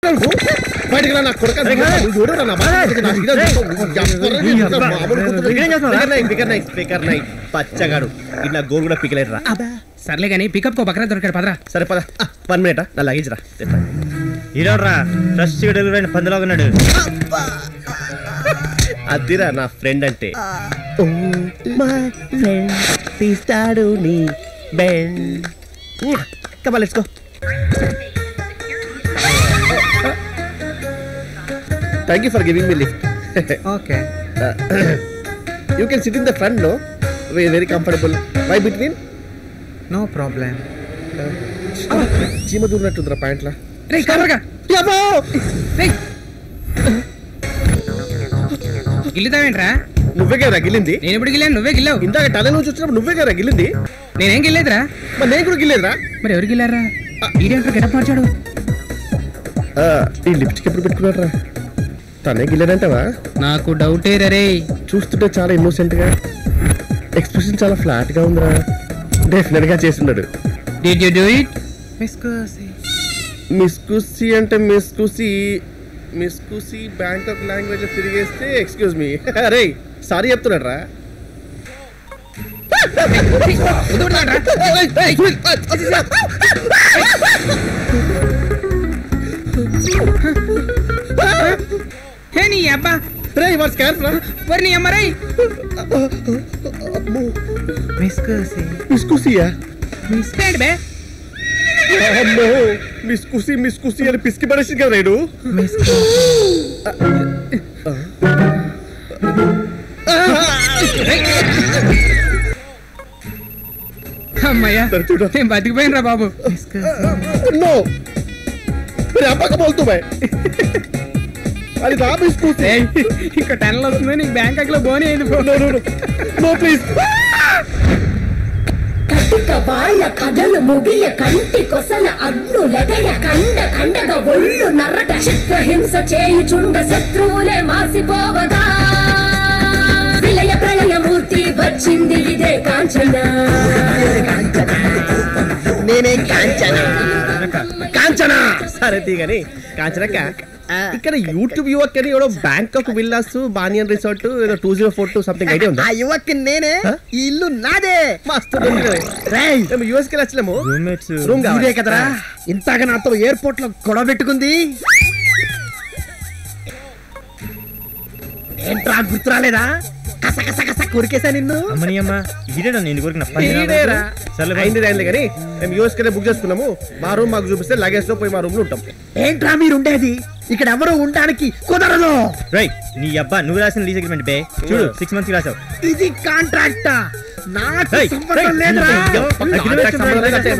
బయటికి రా నా కొడుక నువ్వు చూడరా నా బాధ నా మీద ఎవ్వరు నీ ఇంత మామూలు కూతురు. Speaker night, speaker night, speaker night. పచ్చగాడు ఇట్లా గోల్ కూడా పికలేరు రా సర్లే కానీ పికప్ కో బక్రా దొరికాడు పదరా సరే పద వన్ మినిట్ నా లగేజ్ రా తెస్తా. ఈరోడ్రా ఫ్రెష్ డెలివరీ అయిన పందిలాగా ఉన్నాడు అదిరా నా ఫ్రెండ్ అంటే మా ఫ్రెండ్ తీస్తాడు నీ బెండ్ కమా let's go thank you for giving me lift okay you can sit in the front no very comfortable why between no problem చీమ దూరినట్టుందిరా ప్యాంట్లా రే కవర్గా రే గిల్లుతావేంట్రా నువ్వే కదా గిల్లింది నేను ఇప్పుడు గిల్లాను నువ్వే గిల్లావు ఇందాక టల నుంచి వచ్చినప్పుడు నువ్వే కదా గిల్లింది నేనేం గిల్లేదురా మరి నేను కూడా గిల్లేదురా మరి ఎవరు గిల్లారా ఈడేంట్రా గెటప్ మార్చాడు ఆ, ఈ లిప్స్టిక్ ఎప్పుడు పెట్టుకున్నారా తనే గిల్లేదంటావా నాకు డౌటే రే చూస్తుంటే చాలా ఇన్నోసెంట్ గా ఎక్స్ప్రెషన్ చాలా ఫ్లాట్ గా ఉందిరా డెఫినెట్ గా చేస్తున్నాడు did you do it miss కుసి అంటే మిస్ కుసి మిస్ కుసి బ్యాంకాక్ లాంగ్వేజ్ లో తిరిగేస్తే ఎక్స్క్యూజ్ మీ అరే సారీ చెప్తున్నాడు రా హే నీ అబ్బా రే వాడు స్కాన్ రా మరి నీ అమ్మ రేయ్ మిస్ కుసియా మిస్ ఏంటి బే అమ్మో మిస్ కుసి మిస్ కుసి అని పిసికి పడేసి కదా రేడు అమ్మయ్యా సరే చూడు నేను బతికిపోయినరా బాబు नो मेरे अब्बा को बोल तू मैं अरे ना मिस कुसी ఏయ్, ఇక్కడ టెన్లు వస్తుంది నీకు బ్యాంకాక్ లో బోని అయింది no no no no please కటిక వాళ్ళ కథలు ముగియ కంటి కొసల అగ్ను లెగయ కండ కండగ ఒళ్ళు నర్రట చిత్రహింస చేయుచుండ శత్రువులే మాసిపోవగా విలయ ప్రళయమూర్తి వచ్చింది ఇదే కాంచన నేనే కాంచన కాంచన సరే తీగని కాంచనక్క ఇక్కడ యూట్యూబ్ యువక్ అని ఎవడో బ్యాంకాక్ విల్లాస్ బానియన్ రిసార్ట్ ఏదో two zero four two something idea ఉందా ఆ యువక్కి నేనే ఈ ఇల్లు నాదే మస్తు మేము యూఎస్ కి వచ్చలేము రూమ్మేట్స్ రూమ్ ఇదే కదరా ఇంతగా నాతో ఎయిర్పోర్ట్ లో గొడవ పెట్టుకుంది ఏంట్రా గుర్తురాలేదా కస కస కస కొరికేసా నిన్ను అమ్మని అమ్మ ఈడేనా నేను కోరికిన ఈడేరా. సర్లే అయింది అయింది కానీ మేము యూఎస్ కి బుక్ చేసుకున్నాము మా రూమ్ మాకు చూపిస్తే లగేజ్ లో పోయి మా రూమ్ లో ఉంటాం ఏంట్రా మీరు ఉండేది ఇక్కడ ఎవరు ఉండడానికి కుదరదు రై నీ అబ్బా నువ్వు రాసిన లీజ్ అగ్రిమెంట్ బే చూడు సిక్స్ మంత్స్ రాసావు ఇది కాంట్రాక్ట్ నాకు ఏయ్, సంబంధం ఏయ్, లేదురా ఏయ్, కాంట్రాక్ట్ సంబంధం లేదు అంటే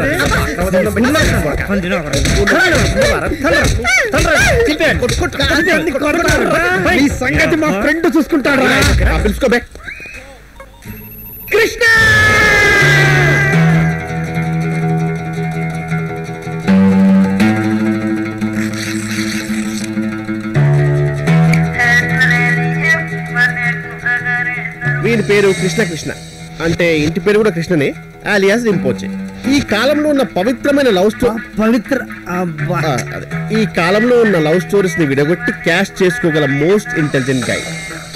కాదండి, కొడతారు. ఈ సంగతి మా ఫ్రెండ్ చూసుకుంటాడు పిలుచుకోబే కృష్ణ వీని పేరు కృష్ణ కృష్ణ అంటే ఇంటి పేరు కూడా కృష్ణనే ఆలియాస్ రింపోచే ఈ కాలంలో ఉన్న పవిత్రమైన లవ్ స్టోరీ పవిత్ర అబ్బా ఈ కాలంలో ఉన్న లవ్ స్టోరీస్ ని విడగొట్టి క్యాష్ చేసుకోగల మోస్ట్ ఇంటెలిజెంట్ గై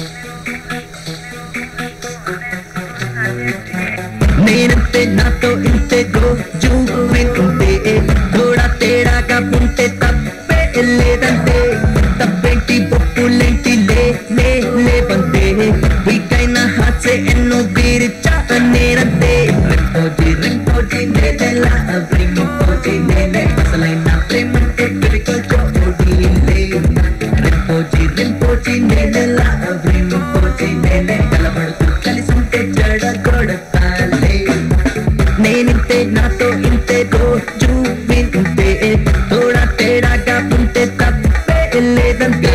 నేనంతే నాతో ఇంతే రోజు వింటుంటే కూడా తేడాగా ఉంటే తప్పే లేదంటే తప్పేంటి బొప్పులేంటి లే లే లేవంతే వీకైనా హాసే ఎన్నో తీర్చా నేనంతే రింపోజి రింపోజి నేనెలా రింపోజి నేనే అసలైన ప్రేమంటే పిరికొల్చోటి లే రింపోజి రింపోజి నేనెలా రింపోజి నేనే కలబడుతూ కలిసి ఉంటే జడ కొడతాలే నేనింతే నాతో ఇంతే రోజు వింటే తోడా తేడాగా ఉంటే తప్పే లేదంటే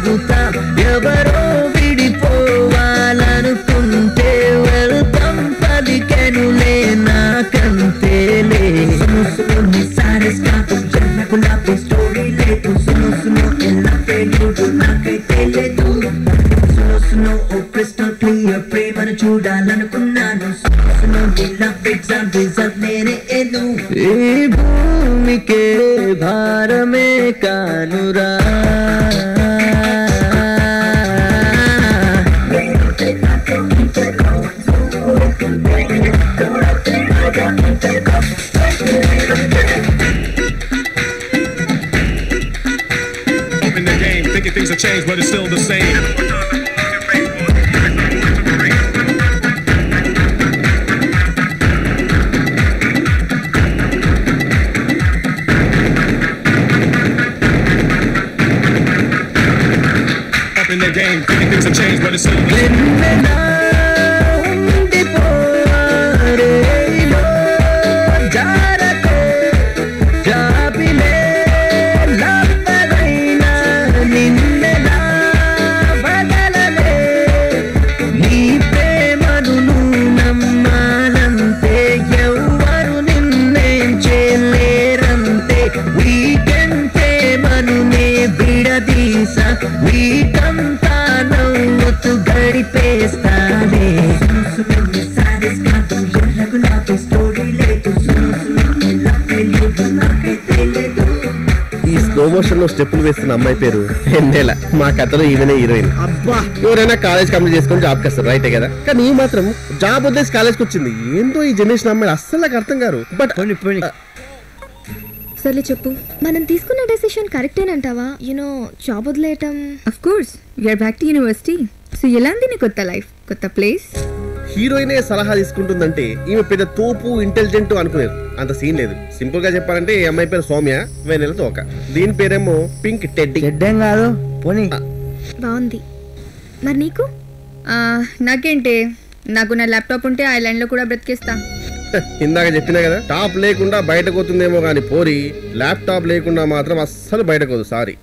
చెబుతా ఎవరో విడిపోవాలనుకుంటే వెళ్తాం పలికెనులే నాకంతేలే సును సును సారీస్ కాదు జన్న గులాబీ స్టోరీ లేదు సును సును ఎలా తెలియదు నాకైతే లేదు సును సును ఓ క్రిస్టల్ క్లియర్ ప్రేమను చూడాలనుకున్నాను సును సును లవ్ ఎగ్జామ్ రిజల్ట్ నేనే ఎను ఈ భూమికే భారమే కానురా Up in the game, thinking things have changed, but it's still the same. Up in the game, thinking things have changed, but it's still the same. వెన్నెలా ఉండిపోవారేలో జారతే జాబిలే లబ్బదైనా నిన్నెలా వదలలే నీ ప్రేమను నువ్వు నమ్మాలంతే ఎవ్వరు నిన్నేం చేయలేరంతే వీకెండ్ ప్రేమను నే విడదీస వీకంతా నవ్వుతూ గడిపేస్తానే స్టోరీ లేదు నాకైతే లేదు ఈ స్లో మోషన్ లో స్టెప్పులు వేస్తున్న అమ్మాయి పేరు ఎన్నెల మా కథలో ఈమెనే హీరోయిన్ అబ్బా ఎవరైనా కాలేజ్ కంప్లీట్ చేసుకొని జాబ్ చేస్తారు రైటే కదా కానీ ఈ మాత్రం జాబ్ వదిలేసి కాలేజ్కి వచ్చింది ఏందో ఈ జనరేషన్ అమ్మాయి అస్సలు నాకు అర్థం కారు బట్ పోనీ పోనీ సర్లే చెప్పు మనం తీసుకున్న డెసిషన్ కరెక్టేనంటావా యూనో జాబ్ వదిలేయటం of course you're back to university so ఎలా ఉంది నీ కొత్త లైఫ్ కొత్త ప్లేస్ హీరోయినే సలహా తీసుకుంటుందంటే ఈమె పెద్ద తోపు ఇంటెలిజెంట్ అనుకునేది అంత సీన్ లేదు సింపుల్ గా చెప్పాలంటే ఈ అమ్మాయి పేరు సౌమ్య వెనెల తోక దీని పేరేమో పింక్ టెడ్డీ చెడ్డం కాదు పోనీ బాగుంది మరి నీకు నాకేంటి నాకు నా ల్యాప్టాప్ ఉంటే ఐలాండ్లో కూడా బ్రతికేస్తా ఇందాక చెప్పినా కదా టాప్ లేకుండా బయటకు పోతుందేమో కానీ పోరి ల్యాప్టాప్ లేకుండా మాత్రం అస్సలు బయటకు పోదు సారీ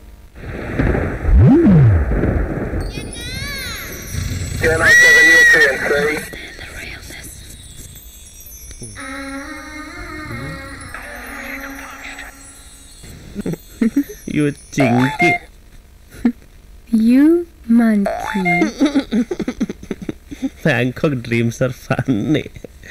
యు చింకి you monkey Bangkok dreams are funny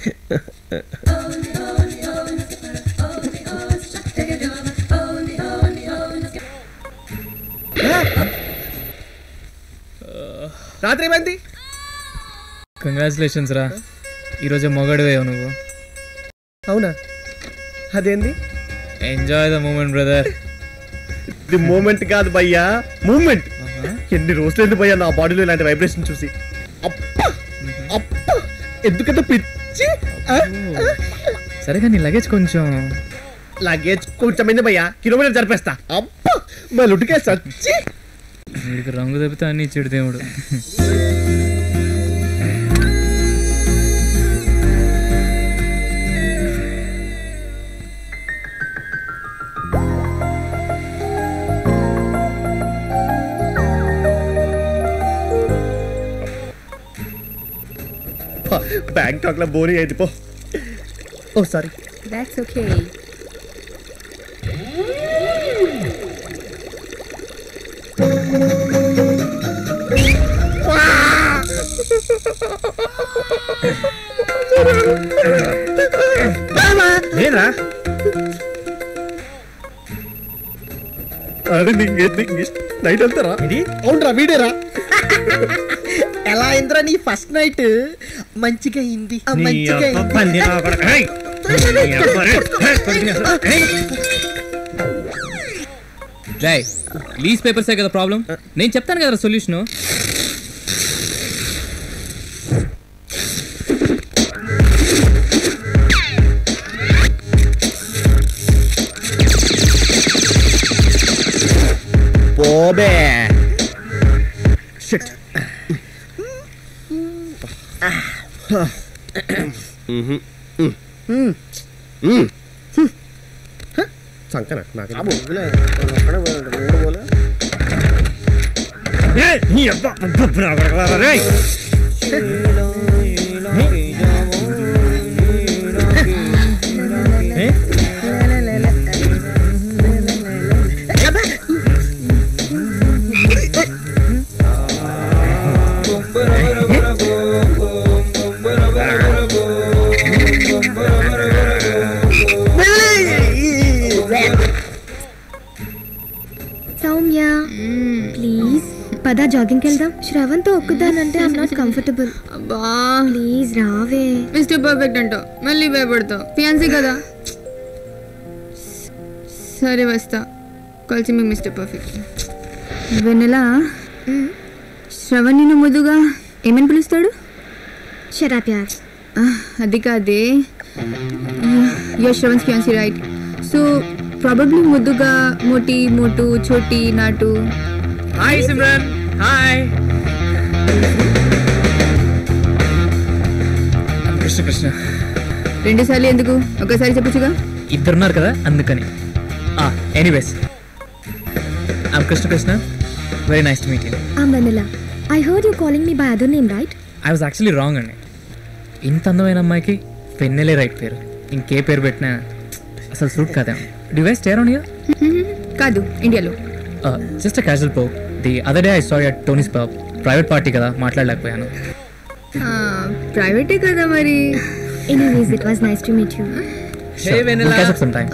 రాత్రి ఏమైంది కంగ్రాచులేషన్స్ రా ఈరోజు మొగడువే నువ్వు అవునా అదేంది ఎంజాయ్ ద మూమెంట్ బ్రదర్ ఇది మూమెంట్ కాదు భయ్యా మూమెంట్ ఎన్ని రోజులైంది భయ్యా నా బాడీలో ఇలాంటి వైబ్రేషన్ చూసి అప్పా అప్పా ఎందుకంటే పిచ్చి ఆ? సరే కానీ లగేజ్ కొంచెం లగేజ్ కొంచెమైంది భయ్యా కిలోమీటర్ జరిపేస్తా అప్పా మా లుటికే సచ్చి వీడికి రంగు తప్పితే అన్ని ఇచ్చాడు దేవుడు బ్యాంకాక్ లో బోరింగ్ అయింది పో ఓ సారీ దాట్స్ ఓకే లేరా అరే నీకు నైట్ వెళ్తారా ఇది అవునరా వీడేరా ఎలా అయిందిరా నీ ఫస్ట్ నైట్ మంచిగా అయింది ఆ, నీ మంచిగా అబ్బ అయింది పంది నా కొడక. ఏయ్! నీ అబ్బ రే. ఏయ్, కొడుకుని అసలు. ఏయ్! జై లీజ్ పేపర్సే కదా ప్రాబ్లం నేను చెప్తాను కదా సొల్యూషన్ పోబే షిట్ సంకన నాకు నీ అబ్బా గబ్బున కొడకలారా, రేయ్. ఏ? సౌమ్య ప్లీజ్ పద జాగింగ్కి వెళ్దాం శ్రవంతో ఒక్కుదానంటే ఐమ్ నాట్ కంఫర్టబుల్ అబ్బా ప్లీజ్ రావే మిస్టర్ పర్ఫెక్ట్ అంటావు మళ్ళీ భయపడతావు ఫియాన్సీ కదా సరే వస్తా కలిసి మీ మిస్టర్ పర్ఫెక్ట్ వెన్నెలా శ్రవణ్ నిన్ను ముద్దుగా ఏమని పిలుస్తాడు షరాప్ యార్ ఆ, అది కాదే యువర్ శ్రవణ్స్ ఫియాన్సీ రైట్ సో ప్రాబబ్లీ ముద్దుగా మోటి మోటు చోటి నాటు హాయ్ సిమ్రన్ హాయ్ కృష్ణ కృష్ణ రెండు సార్లు ఎందుకు ఒకసారి చెప్పొచ్చుగా ఇద్దరున్నారు కదా అందుకని anyways I'm Krishna Krishna very nice to meet you ఆ వెన్నెలా I heard you calling me by other name right I was actually wrong అండి ఇంత అందమైన అమ్మాయికి పెన్నెలే రైట్ పేరు ఇంకే పేరు పెట్టినా అసలు సూట్ కాదేమో డివైస్ స్టేర్ ఆన్ యూ కాదు ఇండియాలో జస్ట్ అ క్యాజువల్ పో the other day I sorry at Tony's pub private party కదా మాట్లాడలేకపోయాను ప్రైవేటే కదా మరి anyways it was nice to meet you some time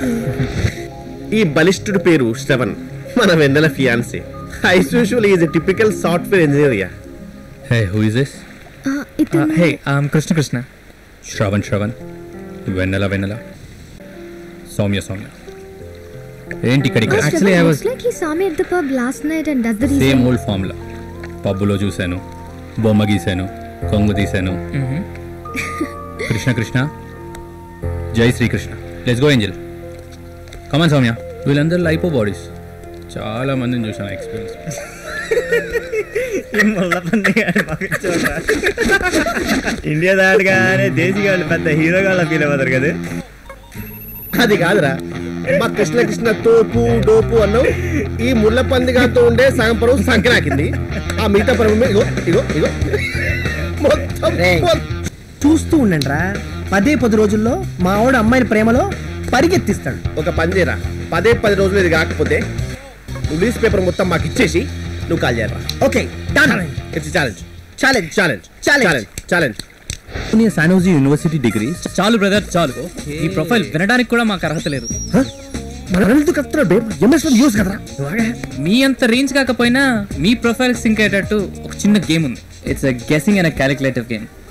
ఈ బలిష్ఠుడి పేరు శ్రవణ్ మన Vennela fiancee as usual is a typical software engineer yeah hey who is this ఇతను హే ఐఎమ్ కృష్ణ కృష్ణ శ్రవణ్ శ్రవణ్ వెన్నెల వెన్నెల సౌమ్య సౌమ్య ఏంటి ఇక్కడికి Actually, I was- like he saw me at the pub last night and that's the same reason old ఫామ్లా పబ్బులో చూశాను బొమ్మ గీశాను కొంగు తీశాను Krishna Krishna Jai Srikrishna let's go angel come on వీళ్ళందరూ లైపో బాడీస్ చాలా మందిని చూసాను ఎక్స్పీరియన్స్ ఈ ముళ్ళ పంది గాడు మాకు చూడరా. ఇండియా దాటగానే దేశీగాళ్ళు పెద్ద హీరోగా ఫీల్ అవుతారు కదా అది కాదురా మా కృష్ణ కృష్ణ తోపు డోపు అన్నావు ఈ ముళ్ళ పందిగాతో ఉండే సగం పరువు సంక్రాకింది ఆ మిగతా పరువు మీద ఇగో ఇగో ఇగో మొత్తం రేయ్. మొత్తం. చూస్తూ ఉండండి రా పదే పది రోజుల్లో మా ఆవిడ అమ్మాయిల ప్రేమలో పరిగెత్తిస్తాడు ఒక పని చేయరా పదే పది రోజులు ఇది కాకపోతే నువ్వు న్యూస్ పేపర్ మొత్తం మాకు ఇచ్చేసి నువ్వు కాల్ చేయరా okay done it's challenge challenge challenge Challenge. Challenge challenge సానోజీ యూనివర్సిటీ డిగ్రీ చాలు బ్రదర్ చాలు ఈ ప్రొఫైల్ వినడానికి కూడా మాకు అర్హత లేదు మన ఎందుకు కలుపుతున్నాడు బేబ్ ఎంఎస్ యూస్ కదరా నువ్వు ఆగే. మీ అంత రేంజ్ కాకపోయినా మీ ప్రొఫైల్ సింక్ అయ్యేటట్టు ఒక చిన్న గేమ్ ఉంది it's a guessing and calculative game